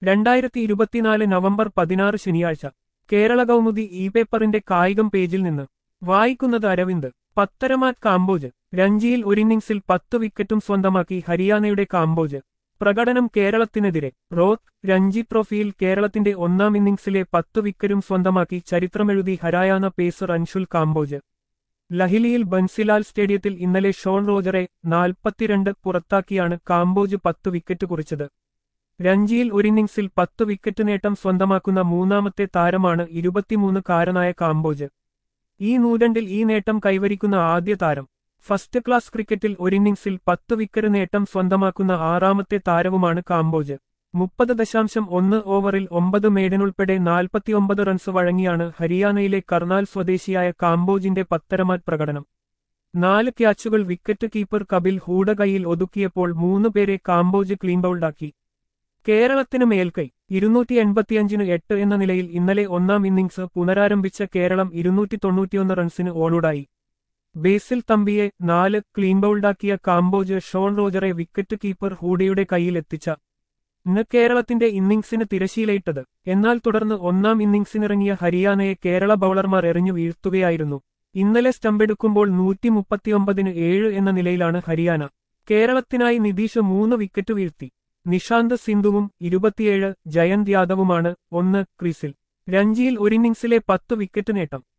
രണ്ടായിരത്തി ഇരുപത്തിനാല് നവംബർ പതിനാറ് ശനിയാഴ്ച കേരള കൗമുദി ഇ പേപ്പറിന്റെ കായികം പേജിൽ നിന്ന് വായിക്കുന്നത് അരവിന്ദ് പത്തരമാറ്റ് കാംബോജ് രഞ്ജിയിൽ ഒരു ഇന്നിംഗ്സിൽ പത്ത് വിക്കറ്റും സ്വന്തമാക്കി ഹരിയാനയുടെ കാംബോജ് പ്രകടനം കേരളത്തിനെതിരെ റോത്ത് രഞ്ജി ട്രോഫിയിൽ കേരളത്തിന്റെ ഒന്നാം ഇന്നിംഗ്സിലെ പത്ത് വിക്കറ്റും സ്വന്തമാക്കി ചരിത്രമെഴുതി ഹരായാന പേസർ അൻഷുൽ കാംബോജ് ലഹിലിയിൽ ബൻസിലാൽ സ്റ്റേഡിയത്തിൽ ഇന്നലെ ഷോൺ റോജറെ നാൽപ്പത്തിരണ്ട് പുറത്താക്കിയാണ് കാംബോജ് പത്ത് വിക്കറ്റ് കുറിച്ചത് രഞ്ജിയിൽ ഒരു ഇന്നിംഗ്സിൽ പത്ത് വിക്കറ്റ് നേട്ടം സ്വന്തമാക്കുന്ന മൂന്നാമത്തെ താരമാണ് ഇരുപത്തിമൂന്ന് കാരനായ കാംബോജ് ഈ നൂറ്റാണ്ടിൽ ഈ നേട്ടം കൈവരിക്കുന്ന ആദ്യ താരം ഫസ്റ്റ് ക്ലാസ് ക്രിക്കറ്റിൽ ഒരു ഇന്നിംഗ്സിൽ പത്ത് വിക്കറ്റ് നേട്ടം സ്വന്തമാക്കുന്ന ആറാമത്തെ താരവുമാണ് കാംബോജ് മുപ്പത് ദശാംശം ഒന്ന് ഓവറിൽ ഒമ്പത് മേഡനുൾപ്പെടെ നാൽപ്പത്തിയൊമ്പത് റൺസ് വഴങ്ങിയാണ് ഹരിയാനയിലെ കർണാൽ സ്വദേശിയായ കാംബോജിന്റെ പത്തരമാറ്റ് പ്രകടനം നാല് ക്യാച്ചുകൾ വിക്കറ്റ് കീപ്പർ കപിൽ ഹൂഡ കൈയിൽ ഒതുക്കിയപ്പോൾ മൂന്ന് പേരെ കാംബോജ് ക്ലീൻ ബൗൾഡാക്കി കേരളത്തിന് മേൽക്കൈ ഇരുന്നൂറ്റി എൺപത്തിയഞ്ചിന് എട്ട് എന്ന നിലയിൽ ഇന്നലെ ഒന്നാം ഇന്നിംഗ്സ് പുനരാരംഭിച്ച കേരളം ഇരുന്നൂറ്റി തൊണ്ണൂറ്റിയൊന്ന് റൺസിന് ഓളൂടായി ബേസിൽ തമ്പിയെ നാല് ക്ലീൻ ബൗൾഡാക്കിയ കാംബോജ് ഷോൺ റോജറെ വിക്കറ്റ് കീപ്പർ ഹൂഡയുടെ കൈയിൽ എത്തിച്ച ഇന്ന് കേരളത്തിന്റെ ഇന്നിംഗ്സിന് തിരശീലയിട്ടത് എന്നാൽ തുടർന്ന് ഒന്നാം ഇന്നിംഗ്സിനിറങ്ങിയ ഹരിയാനയെ കേരള ബൌളർമാർ എറിഞ്ഞു വീഴ്ത്തുകയായിരുന്നു ഇന്നലെ സ്റ്റമ്പെടുക്കുമ്പോൾ നൂറ്റി മുപ്പത്തിയൊമ്പതിന് ഏഴ് എന്ന നിലയിലാണ് ഹരിയാന കേരളത്തിനായി നിതീഷ് മൂന്ന് വിക്കറ്റ് വീഴ്ത്തി നിഷാന്ത് സിന്ധുവും ഇരുപത്തിയേഴ് ജയന്ത് യാദവുമാണ് ഒന്ന് ക്രീസിൽ രഞ്ജിയിൽ ഒരു ഇന്നിംഗ്സിലെ പത്ത് വിക്കറ്റ് നേട്ടം